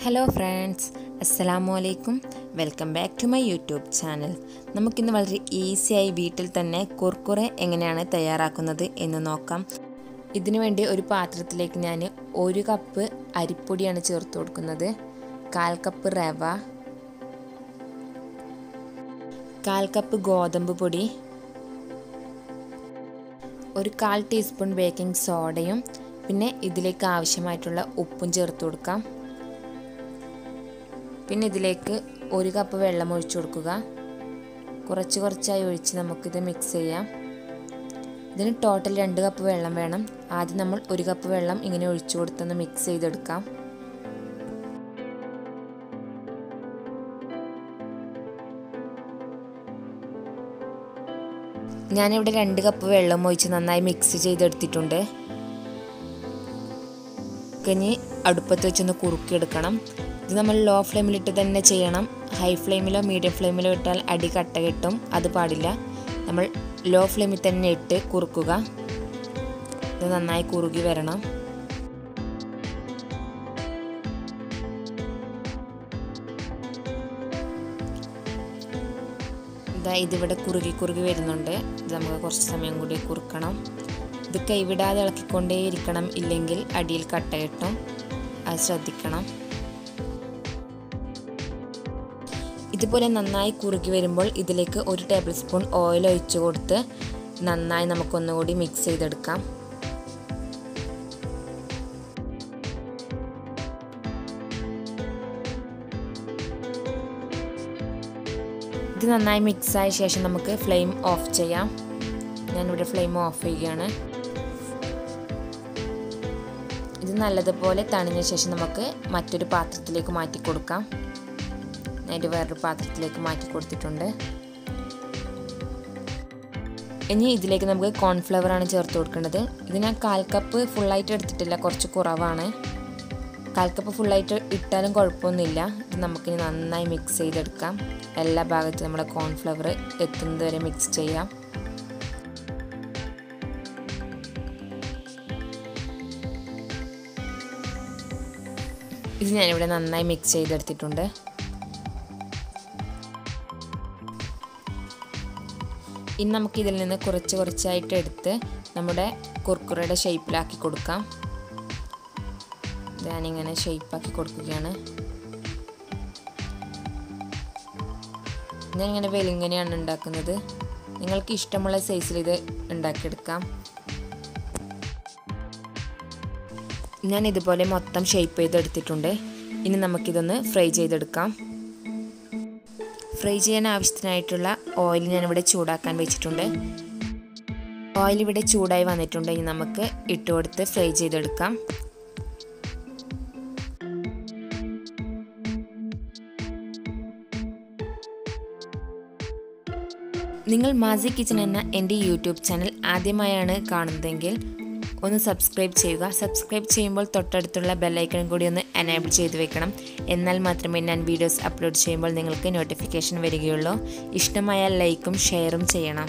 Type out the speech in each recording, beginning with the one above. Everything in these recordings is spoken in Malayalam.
ഹലോ ഫ്രണ്ട്സ് അസ്സലാമു അലൈക്കും welcome back to my YouTube channel നമുക്കിന്ന് വളരെ ഈസിയായി വീട്ടിൽ തന്നെ കുർക്കുറെ എങ്ങനെയാണ് തയ്യാറാക്കുന്നത് എന്ന് നോക്കാം ഇതിനു വേണ്ടി ഒരു പാത്രത്തിലേക്ക് ഞാൻ ഒരു കപ്പ് അരിപ്പൊടിയാണ് ചേർത്ത് കൊടുക്കുന്നത് കാൽ കപ്പ് റവ കാൽ കപ്പ് ഗോതമ്പ് പൊടി ഒരു കാൽ ടീസ്പൂൺ ബേക്കിംഗ് സോഡയും പിന്നെ ഇതിലേക്ക് ആവശ്യമായിട്ടുള്ള ഉപ്പും ചേർത്ത് കൊടുക്കാം പിന്നെ ഇതിലേക്ക് ഒരു കപ്പ് വെള്ളം ഒഴിച്ചു കൊടുക്കുക കുറച്ച് കുറച്ചായി ഒഴിച്ച് നമുക്കിത് മിക്സ് ചെയ്യാം ഇതിന് ടോട്ടൽ രണ്ട് കപ്പ് വെള്ളം വേണം ആദ്യം നമ്മൾ ഒരു കപ്പ് വെള്ളം ഇങ്ങനെ ഒഴിച്ചു കൊടുത്തൊന്ന് മിക്സ് ചെയ്തെടുക്കാം ഞാനിവിടെ രണ്ട് കപ്പ് വെള്ളം ഒഴിച്ച് നന്നായി മിക്സ് ചെയ്തെടുത്തിട്ടുണ്ട് ഇനി അടുപ്പത്ത് വെച്ചൊന്ന് കുറുക്കിയെടുക്കണം ഇത് നമ്മൾ ലോ ഫ്ലെയിമിലിട്ട് തന്നെ ചെയ്യണം ഹൈ ഫ്ലെയിമിലോ മീഡിയം ഫ്ലെയിമിലോ ഇട്ടാൽ അടി കട്ട കിട്ടും അത് പാടില്ല നമ്മൾ ലോ ഫ്ലെയിമിൽ തന്നെ ഇട്ട് കുറുക്കുക ഇത് നന്നായി കുറുകി വരണം ഇതാ ഇതിവിടെ കുറുകി കുറുകി വരുന്നുണ്ട് ഇത് നമുക്ക് കുറച്ച് സമയം കൂടി കുറുക്കണം ഇത് കൈവിടാതെ ഇളക്കിക്കൊണ്ടേ ഇരിക്കണം ഇല്ലെങ്കിൽ അടിയിൽ കട്ട കിട്ടും അത് ശ്രദ്ധിക്കണം ഇതുപോലെ നന്നായി കുറുകി വരുമ്പോൾ ഇതിലേക്ക് ഒരു ടേബിൾ സ്പൂൺ ഓയിൽ ഒഴിച്ചു കൊടുത്ത് നന്നായി നമുക്കൊന്നുകൂടി മിക്സ് ചെയ്തെടുക്കാം ഇത് നന്നായി മിക്സ് ആയ ശേഷം നമുക്ക് ഫ്ലെയിം ഓഫ് ചെയ്യാം ഞാനിവിടെ ഫ്ലെയിം ഓഫ് ചെയ്യുകയാണ് ഇത് നല്ലതുപോലെ തണിഞ്ഞ ശേഷം നമുക്ക് മറ്റൊരു പാത്രത്തിലേക്ക് മാറ്റി കൊടുക്കാം അതിൻ്റെ വേറൊരു പാത്രത്തിലേക്ക് മാറ്റി കൊടുത്തിട്ടുണ്ട് ഇനി ഇതിലേക്ക് നമുക്ക് കോൺഫ്ലവർ ആണ് ചേർത്ത് കൊടുക്കേണ്ടത് ഇത് ഞാൻ കാൽ കപ്പ് ഫുള്ളായിട്ട് എടുത്തിട്ടില്ല കുറച്ച് കുറവാണ് കാൽ കപ്പ് ഫുള്ളായിട്ട് ഇട്ടാലും കുഴപ്പമൊന്നുമില്ല ഇത് നമുക്കിനി നന്നായി മിക്സ് ചെയ്തെടുക്കാം എല്ലാ ഭാഗത്തും നമ്മുടെ കോൺഫ്ലവർ എത്തുന്നത് വരെ മിക്സ് ചെയ്യാം ഇത് ഞാനിവിടെ നന്നായി മിക്സ് ചെയ്തെടുത്തിട്ടുണ്ട് ഇനി നമുക്ക് ഇതിൽ നിന്ന് കുറച്ച് കുറച്ചായിട്ട് എടുത്ത് നമ്മുടെ കുർക്കുറയുടെ ഷേപ്പിലാക്കി കൊടുക്കാം ഞാനിങ്ങനെ ഷേപ്പാക്കി കൊടുക്കുകയാണ് ഞാനിങ്ങനെ വെലിങ്ങനെയാണ് ഉണ്ടാക്കുന്നത് നിങ്ങൾക്ക് ഇഷ്ടമുള്ള സൈസിൽ ഇത് ഉണ്ടാക്കിയെടുക്കാം ഞാൻ ഇതുപോലെ മൊത്തം ഷേപ്പ് ചെയ്തെടുത്തിട്ടുണ്ട് ഇനി നമുക്കിതൊന്ന് ഫ്രൈ ചെയ്തെടുക്കാം ഫ്രൈ ചെയ്യാൻ ആവശ്യത്തിനായിട്ടുള്ള ഓയിൽ ഞാനിവിടെ ചൂടാക്കാൻ വെച്ചിട്ടുണ്ട് ഓയിൽ ഇവിടെ ചൂടായി വന്നിട്ടുണ്ട് ഇനി നമുക്ക് ഇട്ട് കൊടുത്ത് ഫ്രൈ ചെയ്തെടുക്കാം നിങ്ങൾ മാസി കിച്ചൺ എന്ന എൻ്റെ യൂട്യൂബ് ചാനൽ ആദ്യമായാണ് കാണുന്നതെങ്കിൽ ഒന്ന് സബ്സ്ക്രൈബ് ചെയ്യുക സബ്സ്ക്രൈബ് ചെയ്യുമ്പോൾ തൊട്ടടുത്തുള്ള ബെല്ലൈക്കൺ കൂടി ഒന്ന് എനേബിൾ ചെയ്ത് വെക്കണം എന്നാൽ മാത്രമേ ഞാൻ വീഡിയോസ് അപ്ലോഡ് ചെയ്യുമ്പോൾ നിങ്ങൾക്ക് നോട്ടിഫിക്കേഷൻ വരികയുള്ളൂ ഇഷ്ടമായാൽ ലൈക്കും ഷെയറും ചെയ്യണം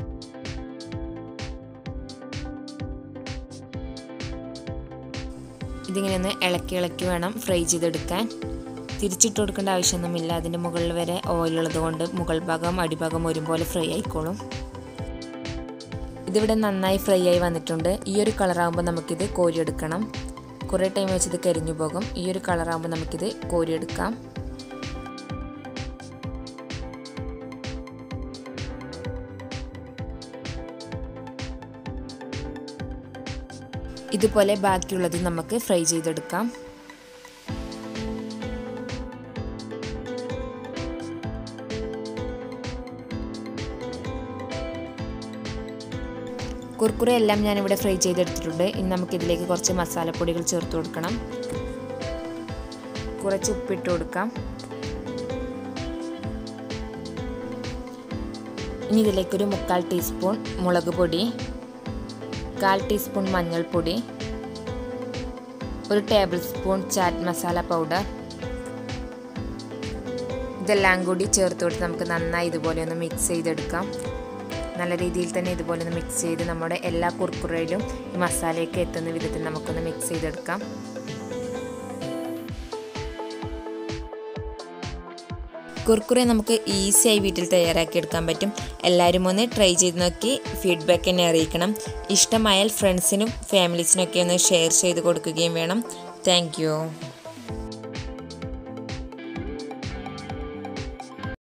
ഇതിങ്ങനെ ഒന്ന് ഇളക്കി ഇളക്കി വേണം ഫ്രൈ ചെയ്തെടുക്കാൻ തിരിച്ചിട്ട് കൊടുക്കേണ്ട ആവശ്യമൊന്നുമില്ല അതിൻ്റെ മുകളിൽ വരെ ഓയിലുള്ളത് കൊണ്ട് മുകൾ ഭാഗം അടിഭാഗം ഒരുപോലെ ഫ്രൈ ആയിക്കോളും ഇതിവിടെ നന്നായി ഫ്രൈ ആയി വന്നിട്ടുണ്ട് ഈ ഒരു കളറാകുമ്പോൾ നമുക്കിത് കോരിയെടുക്കണം കുറേ ടൈം വെച്ച് ഇത് കരിഞ്ഞു പോകും ഈ ഒരു കളറാകുമ്പോൾ നമുക്കിത് കോരിയെടുക്കാം ഇതുപോലെ ബാക്കിയുള്ളത് നമുക്ക് ഫ്രൈ ചെയ്തെടുക്കാം കുർക്കുറ എല്ലാം ഞാനിവിടെ ഫ്രൈ ചെയ്തെടുത്തിട്ടുണ്ട് ഇനി നമുക്കിതിലേക്ക് കുറച്ച് മസാലപ്പൊടികൾ ചേർത്ത് കൊടുക്കണം കുറച്ച് ഉപ്പിട്ട് കൊടുക്കാം ഇനി ഇതിലേക്കൊരു മുക്കാൽ ടീസ്പൂൺ മുളക് പൊടി കാൽ ടീസ്പൂൺ മഞ്ഞൾപ്പൊടി ഒരു tablespoon chaat masala powder ഇതെല്ലാം കൂടി ചേർത്ത് കൊടുത്ത് നമുക്ക് നന്നായി ഇതുപോലെ ഒന്ന് മിക്സ് ചെയ്തെടുക്കാം നല്ല രീതിയിൽ തന്നെ ഇതുപോലെ ഒന്ന് മിക്സ് ചെയ്ത് നമ്മുടെ എല്ലാ കുർക്കുറയിലും ഈ മസാലയൊക്കെ എത്തുന്ന വിധത്തിൽ നമുക്കൊന്ന് മിക്സ് ചെയ്തെടുക്കാം കുർക്കുറെ നമുക്ക് ഈസിയായി വീട്ടിൽ തയ്യാറാക്കി എടുക്കാൻ പറ്റും എല്ലാവരും ഒന്ന് ട്രൈ ചെയ്ത് നോക്കി ഫീഡ്ബാക്ക് എന്നെ അറിയിക്കണം ഇഷ്ടമായാൽ ഫ്രണ്ട്സിനും ഫാമിലീസിനും ഒക്കെ ഒന്ന് ഷെയർ ചെയ്ത് കൊടുക്കുകയും വേണം താങ്ക്